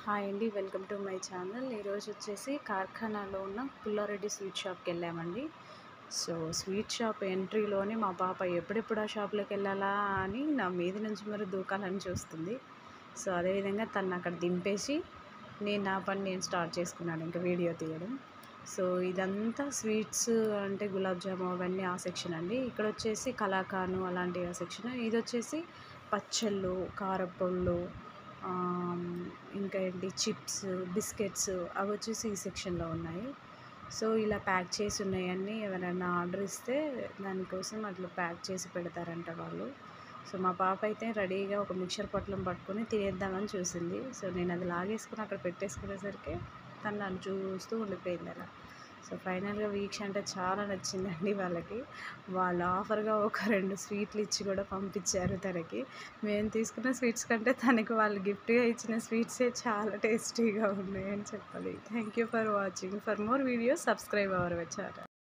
hi అండి welcome to my channel ఈరోజు వచ్చేసి కార్ఖానాలో ఉన్న పుల్లారెడ్డి స్వీట్ షాప్కి వెళ్ళామండి సో స్వీట్ షాప్ ఎంట్రీలోనే మా పాప ఎప్పుడెప్పుడు ఆ షాప్లోకి వెళ్ళాలా అని నా మీద నుంచి మరి దూకాలని చూస్తుంది సో అదేవిధంగా తను అక్కడ దింపేసి నేను నా పని నేను స్టార్ట్ చేసుకున్నాను ఇంకా వీడియో తీయడం సో ఇదంతా స్వీట్స్ అంటే గులాబ్ జాము అవన్నీ ఆ సెక్షన్ అండి ఇక్కడ వచ్చేసి కలాకాను అలాంటి ఆ సెక్షన్ ఇది వచ్చేసి పచ్చళ్ళు కారపళ్ళు ఆమ్, ఇంకా ఏంటి చిప్స్ బిస్కెట్స్ అవి వచ్చేసి ఈ సెక్షన్లో ఉన్నాయి సో ఇలా ప్యాక్ చేసి ఉన్నాయన్నీ ఎవరైనా ఆర్డర్ ఇస్తే దానికోసం అట్లా ప్యాక్ చేసి పెడతారంట వాళ్ళు సో మా పాప అయితే రెడీగా ఒక మిక్సర్ పొట్లం పట్టుకొని తినేద్దామని చూసింది సో నేను అది లాగేసుకుని అక్కడ పెట్టేసుకునేసరికి తను నన్ను చూస్తూ ఉండిపోయింది అలా సో ఫైనల్గా వీక్ష అంటే చాలా నచ్చిందండి వాళ్ళకి వాళ్ళు ఆఫర్గా ఒక రెండు స్వీట్లు ఇచ్చి కూడా పంపించారు తనకి మేము తీసుకున్న స్వీట్స్ కంటే తనకి వాళ్ళు గిఫ్ట్గా ఇచ్చిన స్వీట్సే చాలా టేస్టీగా ఉన్నాయి అని చెప్పాలి thank you for watching for more videos subscribe our channel